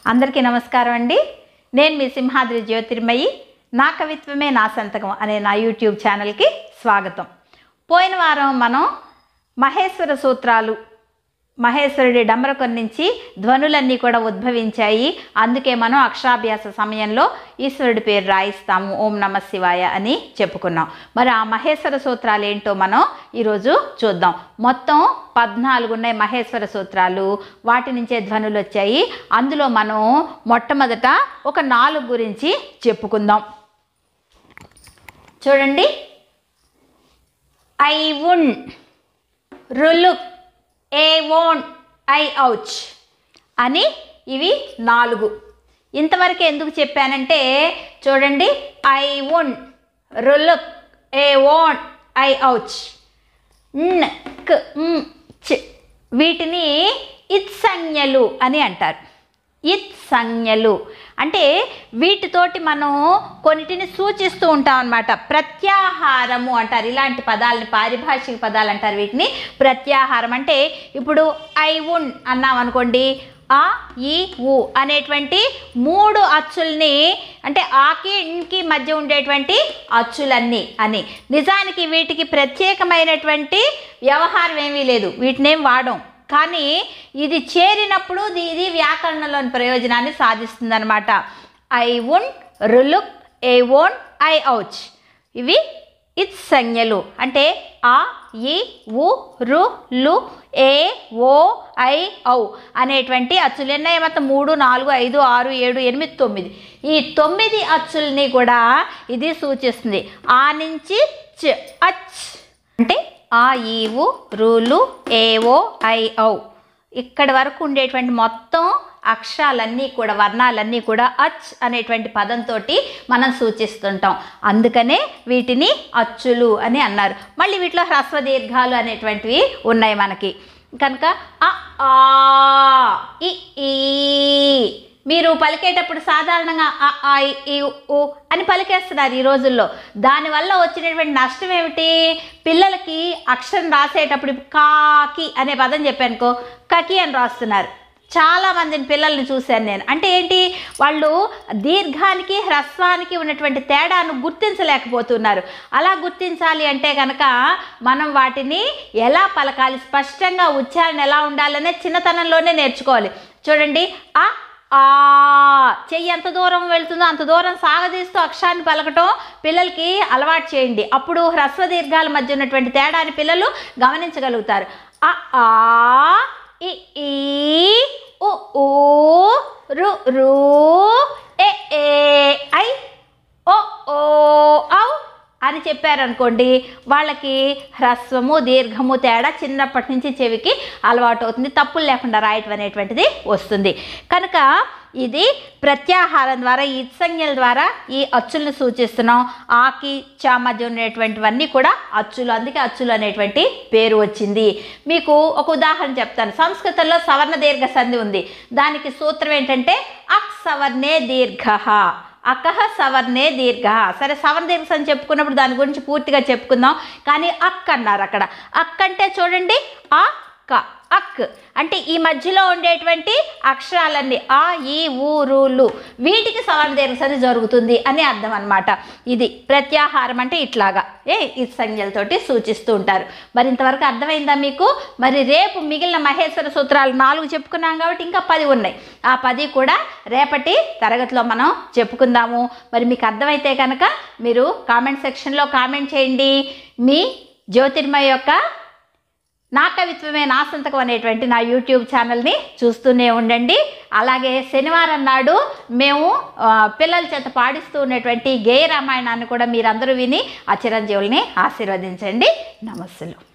అందరికీ నమస్కారం అండి నేను మీ సింహాద్రి జ్యోతిర్మయి నా కవిత్వమే నా సంతకం అనే నా యూట్యూబ్ ఛానల్కి స్వాగతం పోయిన వారం మనం మహేశ్వర సూత్రాలు మహేశ్వరుడి డమరకం నుంచి ధ్వనులన్నీ కూడా ఉద్భవించాయి అందుకే మనం అక్షరాభ్యాస సమయంలో ఈశ్వరుడి పేరు రాయిస్తాము ఓం నమ శివాయ అని చెప్పుకున్నాం మరి ఆ మహేశ్వర సూత్రాలు ఏంటో మనం ఈరోజు చూద్దాం మొత్తం పద్నాలుగు ఉన్నాయి మహేశ్వర సూత్రాలు వాటి నుంచే ధ్వనులు వచ్చాయి అందులో మనం మొట్టమొదట ఒక నాలుగు గురించి చెప్పుకుందాం చూడండి ఐ ఉన్ రులుక్ ఏ ఓన్ ఐ ఔచ్ అని ఇవి నాలుగు ఇంతవరకు ఎందుకు చెప్పానంటే చూడండి ఐ ఓన్ రులుక్ ఏ ఓన్ ఐ ఔచ్ న్ క్ మ్, చ్ వీటిని ఇత్సంజ్ఞలు అని అంటారు ఇత్ సంజ్ఞలు అంటే వీటితోటి మనం కొన్నిటిని సూచిస్తూ ఉంటాం అనమాట ప్రత్యాహారము అంటారు ఇలాంటి పదాలని పారిభాషిక పదాలు అంటారు వీటిని ప్రత్యాహారం అంటే ఇప్పుడు ఐ ఉన్ అన్నాం అనుకోండి ఆ ఈ ఉ అనేటువంటి మూడు అచ్చుల్ని అంటే ఆకి ఇన్కి మధ్య ఉండేటువంటి అచ్చులన్నీ అని నిజానికి వీటికి ప్రత్యేకమైనటువంటి వ్యవహారం ఏమీ లేదు వీటినేం వాడం కానీ ఇది చేరినప్పుడు ది- ఇది వ్యాకరణంలోని ప్రయోజనాన్ని సాధిస్తుందన్నమాట ఐ ఉన్ రులుక్ ఏ ఓన్ ఐ ఔచ్ ఇవి ఇత్ సంజ్ఞలు అంటే ఆ ఈ ఉ రు లు ఏ ఓ ఐ ఔ అనేటువంటి అచ్చులు ఎన్నయ్య మొత్తం మూడు నాలుగు ఐదు ఆరు ఏడు ఎనిమిది తొమ్మిది ఈ తొమ్మిది అచ్చుల్ని కూడా ఇది సూచిస్తుంది ఆ నుంచి చ్ అచ్ అంటే ఆ ఈవు రూలు ఏవో ఐ ఔ ఇక్కడి వరకు ఉండేటువంటి మొత్తం అక్షరాలన్నీ కూడా వర్ణాలన్నీ కూడా అచ్ అనేటువంటి పదంతో మనం సూచిస్తుంటాం అందుకనే వీటిని అచ్చులు అని అన్నారు మళ్ళీ వీటిలో హ్రస్వ దీర్ఘాలు అనేటువంటివి ఉన్నాయి మనకి కనుక అ ఆ ఇ ఈ మీరు పలికేటప్పుడు సాధారణంగా అ, ఆ, ఇ, ఈ, ఉ అని పలికేస్తున్నారు ఈ రోజుల్లో దానివల్ల వచ్చినటువంటి నష్టం ఏమిటి పిల్లలకి అక్షరం రాసేటప్పుడు ఇప్పుడు కాకి అనే పదం చెప్పానుకో కకి అని రాస్తున్నారు చాలా మందిని పిల్లల్ని చూశాను నేను అంటే ఏంటి వాళ్ళు దీర్ఘానికి హ్రస్వానికి ఉన్నటువంటి తేడాను గుర్తించలేకపోతున్నారు అలా గుర్తించాలి అంటే కనుక మనం వాటిని ఎలా పలకాలి స్పష్టంగా ఉచ్చారణ ఎలా ఉండాలనే చిన్నతనంలోనే నేర్చుకోవాలి చూడండి ఆ ఆ చెయ్యి ఎంత దూరం వెళ్తుందో అంత దూరం సాగదీస్తూ అక్షరాన్ని పలకటం పిల్లలకి అలవాటు చేయండి అప్పుడు హ్రస్వ దీర్ఘాల మధ్య ఉన్నటువంటి తేడాని పిల్లలు గమనించగలుగుతారు ఆ ఆ ఇ ఈ ఉ ఊ రు రు ఏ ఏ ఐ ఓ ఓ ఔ అని చెప్పారనుకోండి వాళ్ళకి హ్రస్వము దీర్ఘము తేడా చిన్నప్పటి నుంచి చెవికి అలవాటు అవుతుంది తప్పులు లేకుండా రాయటం అనేటువంటిది వస్తుంది కనుక ఇది ప్రత్యాహారం ద్వారా ఈ ఇత్సంజ్ఞల ద్వారా ఈ అచ్చులను సూచిస్తున్నాం ఆకి చా మధ్య ఉండేటువంటివన్నీ కూడా అచ్చులు అందుకే అచ్చులు అనేటువంటి పేరు వచ్చింది మీకు ఒక ఉదాహరణ చెప్తాను సంస్కృతంలో సవర్ణ దీర్ఘ సంధి ఉంది దానికి సూత్రం ఏంటంటే అక్ సవర్ణే దీర్ఘ అకహ సవర్ణే దీర్ఘ సరే సవర్ణ దీర్ఘ అని చెప్పుకున్నప్పుడు దాని గురించి పూర్తిగా చెప్పుకుందాం కానీ అక్ అన్నారు అక్కడ అక్ అంటే చూడండి ఆ క అక్ అంటే ఈ మధ్యలో ఉండేటువంటి అక్షరాలన్నీ ఆ ఈ ఊ రు లు వీటికి సవర్ణ దీర్ఘ సంధి జరుగుతుంది అని అర్థం అనమాట ఇది ప్రత్యాహారం అంటే ఇట్లాగా ఏ ఈ సంజ్ఞలతోటి సూచిస్తూ ఉంటారు మరి ఇంతవరకు అర్థమైందా మీకు మరి రేపు మిగిలిన మహేశ్వర సూత్రాలు నాలుగు చెప్పుకున్నాం కాబట్టి ఇంకా పది ఉన్నాయి ఆ పది కూడా రేపటి తరగతిలో మనం చెప్పుకుందాము మరి మీకు అర్థమైతే కనుక మీరు కామెంట్ సెక్షన్లో కామెంట్ చేయండి మీ జ్యోతిర్మయ యొక్క నా కవిత్వమే నా సంతకం అనేటువంటి నా యూట్యూబ్ ఛానల్ని చూస్తూనే ఉండండి అలాగే శనివారం నాడు మేము ఆ, పిల్లల చేత పాడిస్తూ ఉన్నటువంటి గేయ రామాయణాన్ని కూడా మీరందరూ విని ఆ చిరంజీవుల్ని ఆశీర్వదించండి నమస్సులు